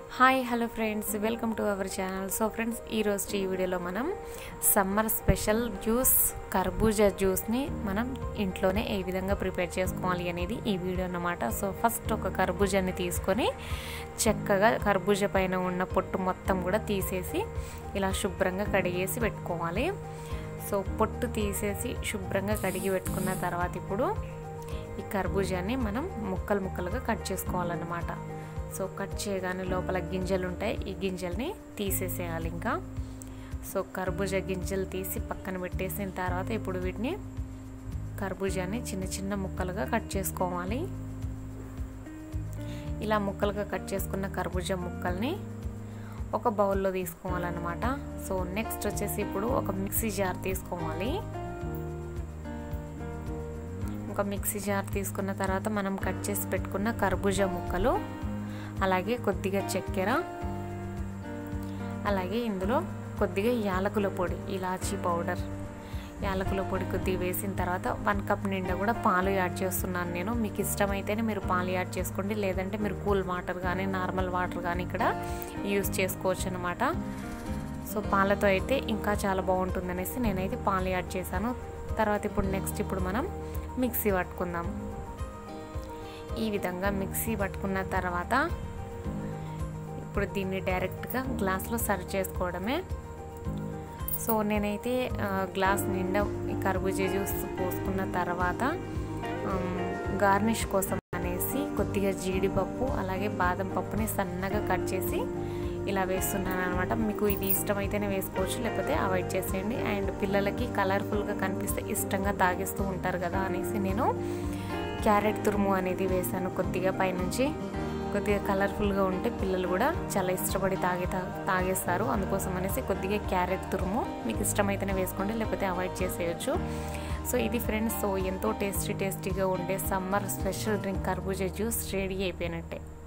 hi hello friends welcome to our channel so friends ఈరోజు ఈ వీడియోలో మనం సమ్మర్ స్పెషల్ జ్యూస్ కర్బూజా జ్యూస్ని మనం ఇంట్లోనే ఏ విధంగా ప్రిపేర్ చేసుకోవాలి అనేది ఈ వీడియో అన్నమాట సో ఫస్ట్ ఒక కర్బూజాని తీసుకొని చక్కగా కర్బూజా పైన ఉన్న పొట్టు మొత్తం కూడా తీసేసి ఇలా శుభ్రంగా కడిగేసి పెట్టుకోవాలి సో పొట్టు తీసేసి శుభ్రంగా కడిగి పెట్టుకున్న తర్వాత ఇప్పుడు ఈ కర్బూజాని మనం ముక్కలు ముక్కలుగా కట్ చేసుకోవాలన్నమాట సో కట్ చేయగానే లోపల గింజలు ఉంటాయి ఈ గింజల్ని తీసేసేయాలి ఇంకా సో కర్బూజా గింజలు తీసి పక్కన పెట్టేసిన తర్వాత ఇప్పుడు వీటిని కర్బూజాని చిన్న చిన్న ముక్కలుగా కట్ చేసుకోవాలి ఇలా ముక్కలుగా కట్ చేసుకున్న కర్బూజా ముక్కల్ని ఒక బౌల్లో తీసుకోవాలన్నమాట సో నెక్స్ట్ వచ్చేసి ఇప్పుడు ఒక మిక్సీ జార్ తీసుకోవాలి ఒక మిక్సీ జార్ తీసుకున్న తర్వాత మనం కట్ చేసి పెట్టుకున్న కర్బూజా ముక్కలు అలాగే కొద్దిగా చక్కెర అలాగే ఇందులో కొద్దిగా యాలకుల పొడి ఇలాచీ పౌడర్ యాలకుల పొడి కొద్దిగా వేసిన తర్వాత వన్ కప్ నిండా కూడా పాలు యాడ్ చేస్తున్నాను నేను మీకు ఇష్టమైతేనే మీరు పాలు యాడ్ చేసుకోండి లేదంటే మీరు కూల్ వాటర్ కానీ నార్మల్ వాటర్ కానీ ఇక్కడ యూస్ చేసుకోవచ్చు అనమాట సో పాలతో అయితే ఇంకా చాలా బాగుంటుంది అనేసి నేనైతే పాలు యాడ్ చేశాను తర్వాత ఇప్పుడు నెక్స్ట్ ఇప్పుడు మనం మిక్సీ పట్టుకుందాం ఈ విధంగా మిక్సీ పట్టుకున్న తర్వాత ఇప్పుడు దీన్ని డైరెక్ట్గా గ్లాస్లో సర్వ్ చేసుకోవడమే సో నేనైతే గ్లాస్ నిండా కర్బూజా జ్యూస్ పోసుకున్న తర్వాత గార్నిష్ కోసం అనేసి కొద్దిగా జీడిపప్పు అలాగే బాదం పప్పుని సన్నగా కట్ చేసి ఇలా వేస్తున్నాను అనమాట మీకు ఇది ఇష్టమైతేనే వేసుకోవచ్చు లేకపోతే అవాయిడ్ చేసేయండి అండ్ పిల్లలకి కలర్ఫుల్గా కనిపిస్తే ఇష్టంగా తాగేస్తూ ఉంటారు కదా అనేసి నేను క్యారెట్ తురుము అనేది వేసాను కొద్దిగా పైనుంచి కొద్దిగా కలర్ఫుల్గా ఉంటే పిల్లలు కూడా చాలా ఇష్టపడి తాగే తాగేస్తారు అందుకోసం అనేసి కొద్దిగా క్యారెట్ తురుము మీకు ఇష్టమైతేనే వేసుకోండి లేకపోతే అవాయిడ్ చేసేయచ్చు సో ఇది ఫ్రెండ్స్ సో ఎంతో టేస్టీ టేస్టీగా ఉండే సమ్మర్ స్పెషల్ డ్రింక్ కర్బూజా జ్యూస్ రెడీ అయిపోయినట్టే